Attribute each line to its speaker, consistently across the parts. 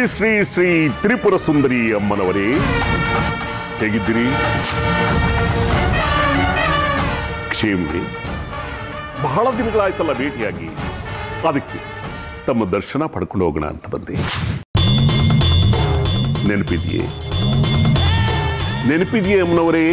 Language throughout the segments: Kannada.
Speaker 1: ಶ್ರೀ ಶ್ರೀ ತ್ರಿಪುರ ಸುಂದರಿ ಅಮ್ಮನವರೇ ಹೇಗಿದ್ದೀರಿ ಕ್ಷೇಮ್ರಿ ಬಹಳ ದಿನಗಳಾಯ್ತಲ್ಲ ಭೇಟಿಯಾಗಿ ಅದಕ್ಕೆ ತಮ್ಮ ದರ್ಶನ ಪಡ್ಕೊಂಡು ಹೋಗೋಣ ಅಂತ ಬಂದೆ ನೆನಪಿದೆಯೇ ನೆನಪಿದೆಯೇ ಅಮ್ಮನವರೇ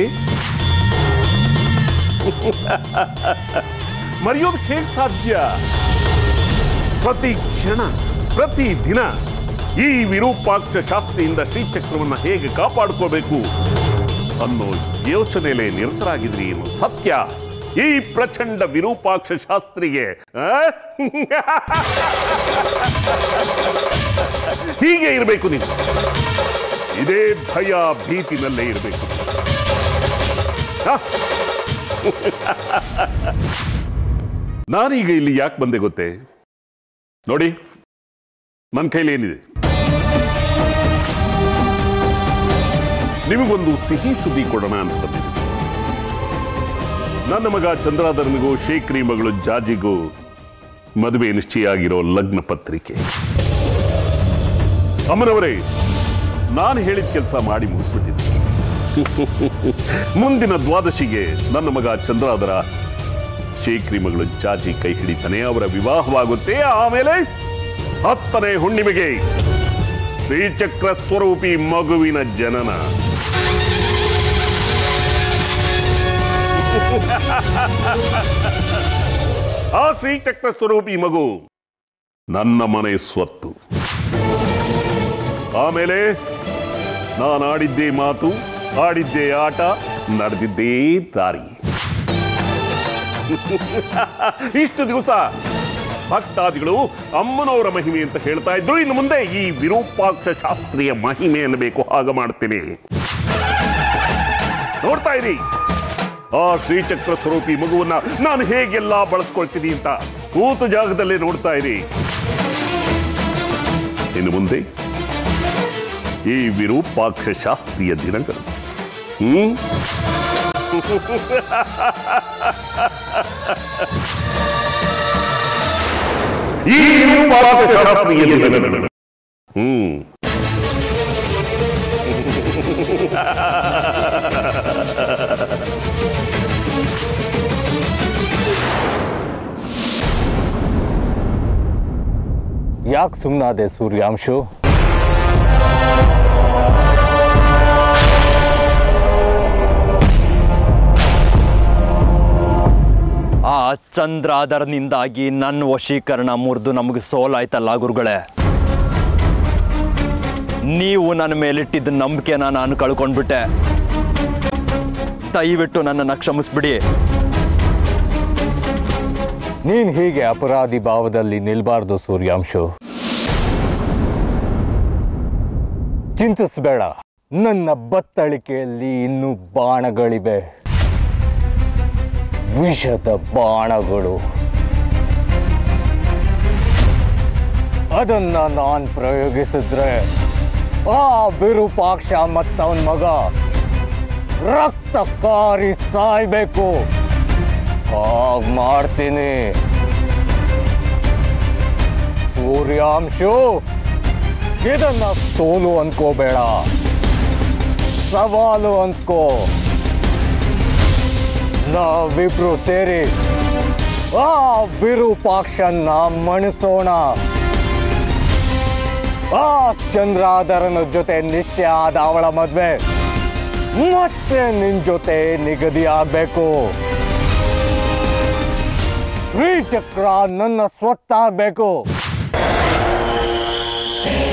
Speaker 1: ಮರೆಯೋದು ಹೇಗೆ ಸಾಧ್ಯ ಪ್ರತಿ ಕ್ಷಣ ಪ್ರತಿ ದಿನ ಈ ವಿರೂಪಾಕ್ಷ ಶಾಸ್ತ್ರಿಯಿಂದ ಶ್ರೀಚಕ್ರವನ್ನ ಹೇಗೆ ಕಾಪಾಡ್ಕೋಬೇಕು ಅನ್ನೋ ಯೋಚನೆಯಲ್ಲೇ ನಿರತರಾಗಿದ್ರಿ ಏನು ಸತ್ಯ ಈ ಪ್ರಚಂಡ ವಿರೂಪಾಕ್ಷ ಶಾಸ್ತ್ರಿಗೆ ಆ? ಹೀಗೆ ಇರಬೇಕು ನೀವು ಇದೇ ಭಯ ಭೀತಿನಲ್ಲೇ ಇರಬೇಕು ಆ? ನಾನೀಗ ಇಲ್ಲಿ ಯಾಕೆ ಬಂದೆ ಗೊತ್ತೇ ನೋಡಿ ನನ್ನ ಕೈಲಿ ಏನಿದೆ ನಿಮಗೊಂದು ಸಿಹಿ ಸುದ್ದಿ ಕೊಡೋಣ ಅಂತ ಬಂದಿದೆ ನನ್ನ ಮಗ ಚಂದ್ರಾಧರನಿಗೂ ಶೇಖ್ರಿ ಮಗಳು ಜಾಜಿಗೂ ಮದುವೆ ನಿಶ್ಚಯ ಆಗಿರೋ ಲಗ್ನ ಪತ್ರಿಕೆ ಅಮ್ಮನವರೇ ನಾನು ಹೇಳಿದ ಕೆಲಸ ಮಾಡಿ ಮುಗಿಸ್ಬಿಟ್ಟಿದ್ದೆ ಮುಂದಿನ ದ್ವಾದಶಿಗೆ ನನ್ನ ಮಗ ಚಂದ್ರಾಧರ ಶೇಖ್ರಿ ಮಗಳು ಜಾಜಿ ಕೈ ಹಿಡಿತಾನೆ ಅವರ ವಿವಾಹವಾಗುತ್ತೆ ಆಮೇಲೆ ಹತ್ತನೇ ಹುಣ್ಣಿಮೆಗೆ ಶ್ರೀಚಕ್ರ ಸ್ವರೂಪಿ ಮಗುವಿನ ಜನನ ಆ ಶ್ರೀಚಕ್ರ ಸ್ವರೂಪಿ ಮಗು ನನ್ನ ಮನೆ ಸ್ವತ್ತು ಆಮೇಲೆ ನಾನು ಆಡಿದ್ದೇ ಮಾತು ಆಡಿದ್ದೇ ಆಟ ನಡೆದಿದ್ದೇ ದಾರಿ ಇಷ್ಟು ದಿವಸ ಭಕ್ತಾದಿಗಳು ಅಮ್ಮನವರ ಮಹಿಮೆ ಅಂತ ಹೇಳ್ತಾ ಇದ್ರು ಇನ್ನು ಮುಂದೆ ಈ ವಿರೂಪಾಕ್ಷ ಶಾಸ್ತ್ರೀಯ ಮಹಿಮೆ ಅನ್ನಬೇಕು ಹಾಗ ಮಾಡ್ತೀನಿ ನೋಡ್ತಾ ಇರಿ ಆ ಶ್ರೀಚಕ್ರ ಸ್ವರೂಪಿ ಮಗುವನ್ನ ನಾನು ಹೇಗೆಲ್ಲ ಬಳಸ್ಕೊಳ್ತೀನಿ ಅಂತ ಕೂತು ಜಾಗದಲ್ಲೇ ನೋಡ್ತಾ ಇರಿ ಇನ್ನು ಮುಂದೆ ಈ ವಿರೂಪಾಕ್ಷ ಶಾಸ್ತ್ರೀಯ ದಿನಗಳು ಹ್ಮ್ ಈ ವಿರೂಪಾಕ್ಷ ಶಾಸ್ತ್ರೀಯ ದಿನಗಳು ಹ್ಮ್
Speaker 2: ಯಾಕೆ ಸುಮ್ಮನಾದೆ ಸೂರ್ಯಾಂಶು ಆ ಚಂದ್ರಾಧರನಿಂದಾಗಿ ನನ್ನ ವಶೀಕರಣ ಮುರಿದು ನಮಗೆ ಸೋಲಾಯ್ತಲ್ಲ ಗುರುಗಳೇ ನೀವು ನನ್ನ ಮೇಲಿಟ್ಟಿದ್ದ ನಂಬಿಕೆನ ನಾನು ಕಳ್ಕೊಂಡ್ಬಿಟ್ಟೆ ದಯವಿಟ್ಟು ನನ್ನನ್ನು ಕ್ಷಮಿಸ್ಬಿಡಿ ನೀನು ಹೀಗೆ ಅಪರಾಧಿ ಭಾವದಲ್ಲಿ ನಿಲ್ಬಾರ್ದು ಸೂರ್ಯಾಂಶು ಚಿಂತಿಸ್ಬೇಡ ನನ್ನ ಬತ್ತಳಿಕೆಯಲ್ಲಿ ಇನ್ನೂ ಬಾಣಗಳಿವೆ ವಿಷದ ಬಾಣಗಳು ಅದನ್ನ ನಾನು ಪ್ರಯೋಗಿಸಿದ್ರೆ ಆ ವಿರೂಪಾಕ್ಷ ಮತ್ತವನ ಮಗ ರಕ್ತ ಕಾರಿ ಸಾಯ್ಬೇಕು ಹಾಗ್ ಮಾಡ್ತೀನಿ ಸೂರ್ಯಾಂಶು ಇದನ್ನ ಸೋಲು ಅನ್ಕೋಬೇಡ ಸವಾಲು ಅನ್ಕೋ ನಾವಿಬ್ರು ಸೇರಿ ಆ ವಿರೂಪಾಕ್ಷನ್ನ ಮಣಿಸೋಣ ಆ ಚಂದ್ರಾಧರನ ಜೊತೆ ನಿಶ್ಚಯ ಆದ ಅವಳ ಮದ್ವೆ ಮತ್ತೆ ನಿನ್ ಜೊತೆ ನಿಗದಿ ಆಗ್ಬೇಕು ಶ್ರೀಚಕ್ರ ನನ್ನ ಸ್ವತ್ತಾಗಬೇಕು